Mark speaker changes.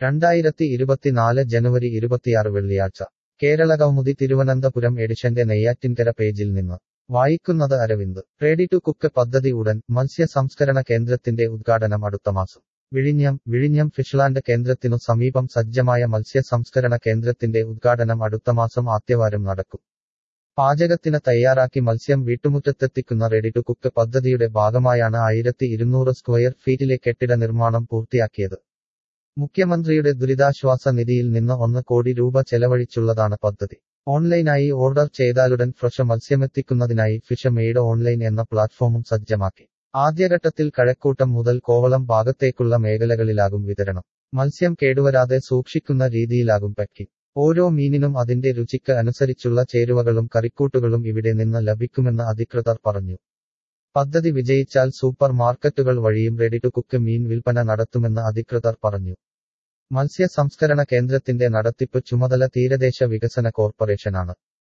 Speaker 1: രണ്ടായിരത്തി ഇരുപത്തിനാല് ജനുവരി ഇരുപത്തിയാറ് വെള്ളിയാഴ്ച കേരളകൗമുദി തിരുവനന്തപുരം എഡിഷന്റെ നെയ്യാറ്റിൻകര പേജിൽ നിന്ന് വായിക്കുന്നത് അരവിന്ദ് റെഡി ടു കുക്ക് പദ്ധതി ഉടൻ മത്സ്യ സംസ്കരണ കേന്ദ്രത്തിന്റെ ഉദ്ഘാടനം അടുത്ത മാസം വിഴിഞ്ഞം വിഴിഞ്ഞം ഫിഷ്ലാൻഡ് കേന്ദ്രത്തിനു സമീപം സജ്ജമായ മത്സ്യ സംസ്കരണ കേന്ദ്രത്തിന്റെ ഉദ്ഘാടനം അടുത്ത മാസം ആദ്യവാരം നടക്കും പാചകത്തിന് തയ്യാറാക്കി മത്സ്യം വീട്ടുമുറ്റത്തെത്തിക്കുന്ന റെഡി ടു കുക്ക് പദ്ധതിയുടെ ഭാഗമായാണ് ആയിരത്തി ഇരുന്നൂറ് സ്ക്വയർ ഫീറ്റിലെ കെട്ടിട നിർമ്മാണം പൂർത്തിയാക്കിയത് മുഖ്യമന്ത്രിയുടെ ദുരിതാശ്വാസ നിധിയിൽ നിന്ന് ഒന്ന് കോടി രൂപ ചെലവഴിച്ചുള്ളതാണ് പദ്ധതി ഓൺലൈനായി ഓർഡർ ചെയ്താലുടൻ ഫ്രഷ് മത്സ്യമെത്തിക്കുന്നതിനായി ഫിഷ് മെയ്ഡ് ഓൺലൈൻ എന്ന പ്ലാറ്റ്ഫോമും സജ്ജമാക്കി ആദ്യഘട്ടത്തിൽ കഴക്കൂട്ടം മുതൽ കോവളം ഭാഗത്തേക്കുള്ള മേഖലകളിലാകും വിതരണം മത്സ്യം കേടുവരാതെ സൂക്ഷിക്കുന്ന രീതിയിലാകും പാക്കിംഗ് ഓരോ മീനിനും അതിന്റെ രുചിക്ക് അനുസരിച്ചുള്ള ചേരുവകളും കറിക്കൂട്ടുകളും ഇവിടെ നിന്ന് ലഭിക്കുമെന്ന് അധികൃതർ പറഞ്ഞു പദ്ധതി വിജയിച്ചാൽ സൂപ്പർ മാർക്കറ്റുകൾ വഴിയും റെഡി ടു കുക്ക് മീൻ വിൽപ്പന നടത്തുമെന്ന് അധികൃതർ പറഞ്ഞു മത്സ്യ സംസ്കരണ കേന്ദ്രത്തിന്റെ നടത്തിപ്പ് ചുമതല തീരദേശ വികസന കോർപ്പറേഷനാണ്